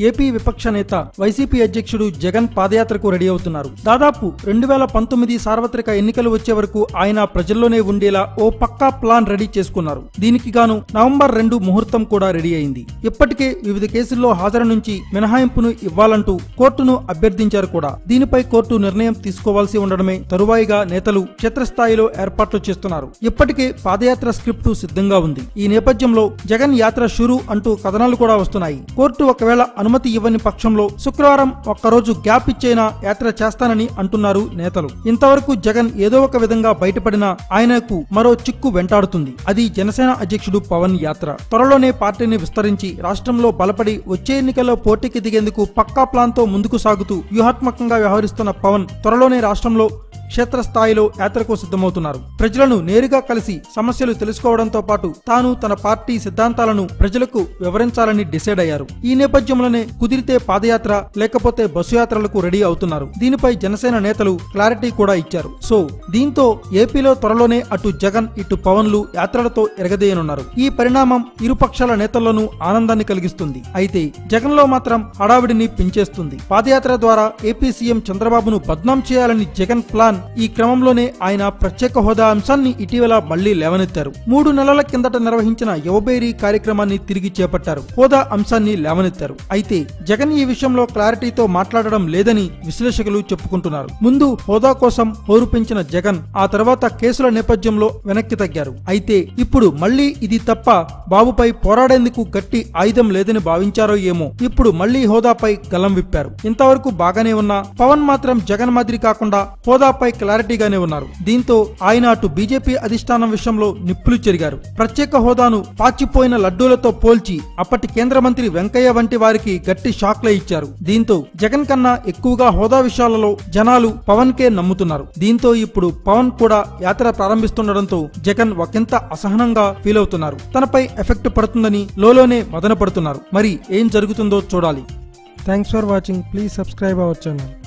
AP విపక్ష నేత YCP అధ్యక్షుడు జగన్ పాదయాత్రకు రెడీ అవుతున్నారు దాదాపు రెండు వేల పంతొమ్మిది సార్వత్రిక ఎన్నికలు వచ్చే వరకు ఆయన ప్రజల్లోనే ఉండేలా ఓ పక్కా ప్లాన్ రెడీ చేసుకున్నారు దీనికి గాను నవంబర్ రెండు ముహూర్తం కూడా రెడీ అయింది ఇప్పటికే వివిధ కేసుల్లో హాజరు నుంచి మినహాయింపును ఇవ్వాలంటూ కోర్టును అభ్యర్థించారు కూడా దీనిపై కోర్టు నిర్ణయం తీసుకోవాల్సి ఉండడమే తరువాయిగా నేతలు క్షేత్రస్థాయిలో ఏర్పాట్లు చేస్తున్నారు ఇప్పటికే పాదయాత్ర స్క్రిప్టు సిద్ధంగా ఉంది ఈ నేపథ్యంలో జగన్ యాత్ర షురు అంటూ కథనాలు కూడా వస్తున్నాయి కోర్టు ఒకవేళ అనుమతి ఇవ్వని పక్షంలో శుక్రవారం ఒక్కరోజు గ్యాప్ ఇచ్చేనా యాత్ర చేస్తానని అంటున్నారు నేతలు ఇంతవరకు జగన్ ఏదో ఒక విధంగా బయటపడినా ఆయనకు మరో చిక్కు వెంటాడుతుంది అది జనసేన అధ్యక్షుడు పవన్ యాత్ర త్వరలోనే పార్టీని విస్తరించి రాష్ట్రంలో బలపడి వచ్చే ఎన్నికల్లో పోటీకి దిగేందుకు పక్కా ప్లాన్తో ముందుకు సాగుతూ వ్యూహాత్మకంగా వ్యవహరిస్తున్న పవన్ త్వరలోనే రాష్ట్రంలో క్షేత్రస్థాయిలో యాత్రకు సిద్ధమవుతున్నారు ప్రజలను నేరుగా కలిసి సమస్యలు తెలుసుకోవడంతో పాటు తాను తన పార్టీ సిద్ధాంతాలను ప్రజలకు వివరించాలని డిసైడ్ అయ్యారు ఈ నేపథ్యంలోనే కుదిరితే పాదయాత్ర లేకపోతే బస్సు యాత్రలకు రెడీ అవుతున్నారు దీనిపై జనసేన నేతలు క్లారిటీ కూడా ఇచ్చారు సో దీంతో ఏపీలో త్వరలోనే అటు జగన్ ఇటు పవన్లు యాత్రలతో ఎరగదేయనున్నారు ఈ పరిణామం ఇరుపక్షాల నేతల్లోనూ ఆనందాన్ని కలిగిస్తుంది అయితే జగన్ లో మాత్రం హడావిడిని పెంచేస్తుంది పాదయాత్ర ద్వారా ఏపీ సీఎం చంద్రబాబును బద్నాం చేయాలని జగన్ ప్లాన్ ఈ క్రమంలోనే ఆయన ప్రత్యేక హోదా అంశాన్ని ఇటీవల మళ్లీ లేవనెత్తారు మూడు నెలల కిందట నిర్వహించిన యువబేరీ కార్యక్రమాన్ని తిరిగి చేపట్టారు హోదా అంశాన్ని లేవనెత్తారు అయితే జగన్ ఈ విషయంలో క్లారిటీతో మాట్లాడడం లేదని విశ్లేషకులు చెప్పుకుంటున్నారు ముందు హోదా కోసం హోరు పెంచిన జగన్ ఆ తర్వాత కేసుల నేపథ్యంలో వెనక్కి తగ్గారు అయితే ఇప్పుడు మళ్లీ ఇది తప్ప బాబుపై పోరాడేందుకు గట్టి ఆయుధం లేదని భావించారో ఏమో ఇప్పుడు మళ్లీ హోదాపై గలం విప్పారు ఇంతవరకు బాగానే ఉన్నా పవన్ మాత్రం జగన్ మాదిరి కాకుండా హోదాపై క్లారిటీగానే ఉన్నారు దీంతో ఆయన అటు బీజేపీ అధిష్టానం విషయంలో నిప్పులు చెరిగారు ప్రత్యేక హోదాను పాచిపోయిన లడ్డూలతో పోల్చి అప్పటి కేంద్ర మంత్రి వెంకయ్య వంటి వారికి గట్టి షాక్లే ఇచ్చారు దీంతో జగన్ కన్నా ఎక్కువగా హోదా విషయాలలో జనాలు పవన్ కే నమ్ముతున్నారు దీంతో ఇప్పుడు పవన్ కూడా యాత్ర ప్రారంభిస్తుండటంతో జగన్ ఒకంత అసహనంగా ఫీల్ అవుతున్నారు తనపై ఎఫెక్ట్ పడుతుందని లోలోనే మదన పడుతున్నారు మరి ఏం జరుగుతుందో చూడాలి thanks for watching please subscribe our channel